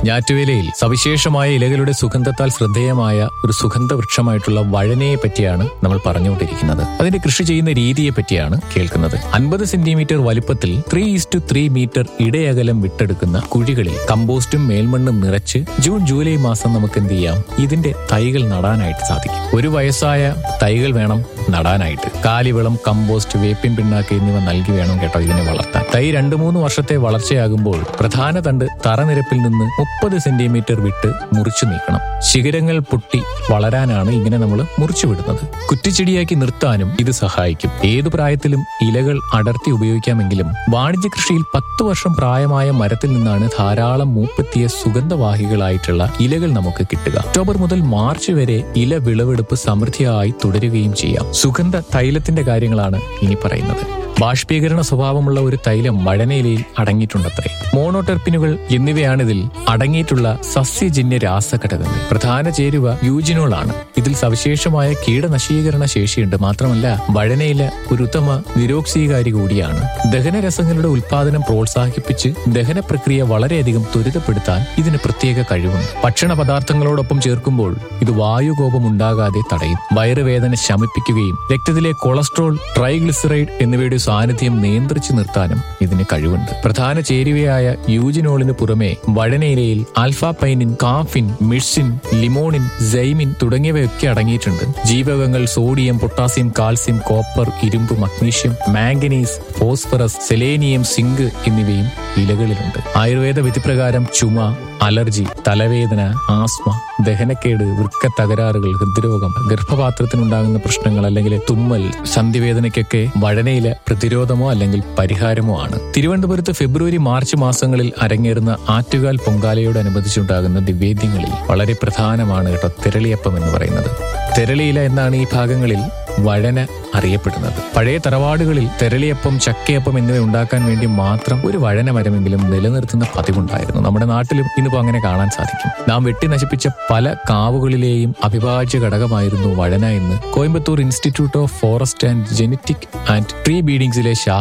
ഞാറ്റുവേലയിൽ സവിശേഷമായ ഇലകളുടെ സുഗന്ധത്താൽ ശ്രദ്ധേയമായ ഒരു സുഗന്ധ വൃക്ഷമായിട്ടുള്ള വഴനയെ പറ്റിയാണ് നമ്മൾ പറഞ്ഞുകൊണ്ടിരിക്കുന്നത് അതിന്റെ കൃഷി ചെയ്യുന്ന രീതിയെ പറ്റിയാണ് കേൾക്കുന്നത് അൻപത് സെന്റിമീറ്റർ വലുപ്പത്തിൽ ത്രീ ഇസ്റ്റു ത്രീ മീറ്റർ ഇടയകലം വിട്ടെടുക്കുന്ന കുഴികളിൽ കമ്പോസ്റ്റും മേൽമണ്ണും നിറച്ച് ജൂൺ ജൂലൈ മാസം നമുക്ക് എന്ത് ചെയ്യാം ഇതിന്റെ തൈകൾ നടാനായിട്ട് സാധിക്കും ഒരു വയസ്സായ തൈകൾ വേണം നടാനായിട്ട് കാലിവളം കമ്പോസ്റ്റ് വേപ്പിൻ പിണ്ണാക്ക് എന്നിവ നൽകി വേണം കേട്ടോ ഇതിനെ വളർത്താൻ തൈ രണ്ടു മൂന്ന് വർഷത്തെ വളർച്ചയാകുമ്പോൾ പ്രധാന തണ്ട് തറനിരപ്പിൽ നിന്ന് മുപ്പത് സെന്റിമീറ്റർ വിട്ട് മുറിച്ചു നീക്കണം ശിഖരങ്ങൾ പൊട്ടി വളരാനാണ് ഇങ്ങനെ നമ്മൾ മുറിച്ചു വിടുന്നത് കുറ്റിച്ചെടിയാക്കി നിർത്താനും ഇത് സഹായിക്കും ഏതു പ്രായത്തിലും ഇലകൾ അടർത്തി ഉപയോഗിക്കാമെങ്കിലും വാണിജ്യ കൃഷിയിൽ പത്ത് വർഷം പ്രായമായ മരത്തിൽ നിന്നാണ് ധാരാളം മൂപ്പെത്തിയ സുഗന്ധവാഹികളായിട്ടുള്ള ഇലകൾ നമുക്ക് കിട്ടുക ഒക്ടോബർ മുതൽ മാർച്ച് വരെ ഇല വിളവെടുപ്പ് സമൃദ്ധിയായി തുടരുകയും ചെയ്യാം സുഗന്ധ തൈലത്തിന്റെ കാര്യങ്ങളാണ് ഇനി പറയുന്നത് ബാഷ്പീകരണ സ്വഭാവമുള്ള ഒരു തൈലം വഴനയിലയിൽ അടങ്ങിയിട്ടുണ്ടത്രേ മോണോടെർപ്പിനുകൾ എന്നിവയാണിതിൽ അടങ്ങിയിട്ടുള്ള സസ്യജന്യ രാസഘടകങ്ങൾ പ്രധാന ചേരുവ യൂജിനോൾ ആണ് ഇതിൽ സവിശേഷമായ കീടനശീകരണ ശേഷിയുണ്ട് മാത്രമല്ല വഴനയില ഒരു ഉത്തമ നിരോക്സീകാരി കൂടിയാണ് ദഹനരസങ്ങളുടെ ഉൽപാദനം പ്രോത്സാഹിപ്പിച്ച് ദഹന പ്രക്രിയ വളരെയധികം ത്വരിതപ്പെടുത്താൻ ഇതിന് പ്രത്യേക കഴിവുണ്ട് ഭക്ഷണ പദാർത്ഥങ്ങളോടൊപ്പം ചേർക്കുമ്പോൾ ഇത് വായുകോപം ഉണ്ടാകാതെ തടയും വയറുവേദന ശമിപ്പിക്കുകയും രക്തത്തിലെ കൊളസ്ട്രോൾ ട്രൈഗ്ലിസറൈഡ് എന്നിവയുടെ സാന്നിധ്യം നിയന്ത്രിച്ചു നിർത്താനും ഇതിന് കഴിവുണ്ട് പ്രധാന ചേരുവയായ യൂജിനോളിന് പുറമെ വഴനയിലയിൽ ആൽഫാപൈനിൻ കാഫിൻ മിർസിൻ ലിമോണിൻ സൈമിൻ തുടങ്ങിയവയൊക്കെ അടങ്ങിയിട്ടുണ്ട് ജീവകങ്ങൾ സോഡിയം പൊട്ടാസ്യം കാൽസ്യം കോപ്പർ ഇരുമ്പ് magnesium manganese phosphorus selenium zinc എന്നിവയും ഇലകളിലുണ്ട് ആയുർവേദ വിധിപ്രകാരം ചുമ അലർജി തലവേദന ആസ്മ ദഹനക്കേട് വൃക്ക തകരാറുകൾ ഹൃദ്രോഗം ഗർഭപാത്രത്തിനുണ്ടാകുന്ന പ്രശ്നങ്ങൾ അല്ലെങ്കിൽ തുമ്മൽ സന്ധിവേദനയ്ക്കൊക്കെ വഴനയില പ്രതിരോധമോ അല്ലെങ്കിൽ പരിഹാരമോ ആണ് തിരുവനന്തപുരത്ത് ഫെബ്രുവരി മാർച്ച് മാസങ്ങളിൽ അരങ്ങേറുന്ന ആറ്റുകാൽ പൊങ്കാലയോടനുബന്ധിച്ചുണ്ടാകുന്ന ദിവ്യേദ്യങ്ങളിൽ വളരെ പ്രധാനമാണ് കേട്ടോ തെരളിയപ്പം എന്ന് പറയുന്നത് തെരളിയില എന്നാണ് ഈ ഭാഗങ്ങളിൽ വഴന അറിയപ്പെടുന്നത് പഴയ തറവാടുകളിൽ തെരളിയപ്പം ചക്കയപ്പം എന്നിവ ഉണ്ടാക്കാൻ വേണ്ടി മാത്രം ഒരു വഴന മരമെങ്കിലും നിലനിർത്തുന്ന പതിവുണ്ടായിരുന്നു നമ്മുടെ നാട്ടിലും ഇന്നിപ്പോ അങ്ങനെ കാണാൻ സാധിക്കും നാം വെട്ടി നശിപ്പിച്ച പല കാവുകളിലെയും അവിഭാജ്യ ഘടകമായിരുന്നു വഴന എന്ന് Coimbatore institute of forest and genetic and tree ബീഡിംഗ്സിലെ ശാസ്ത്ര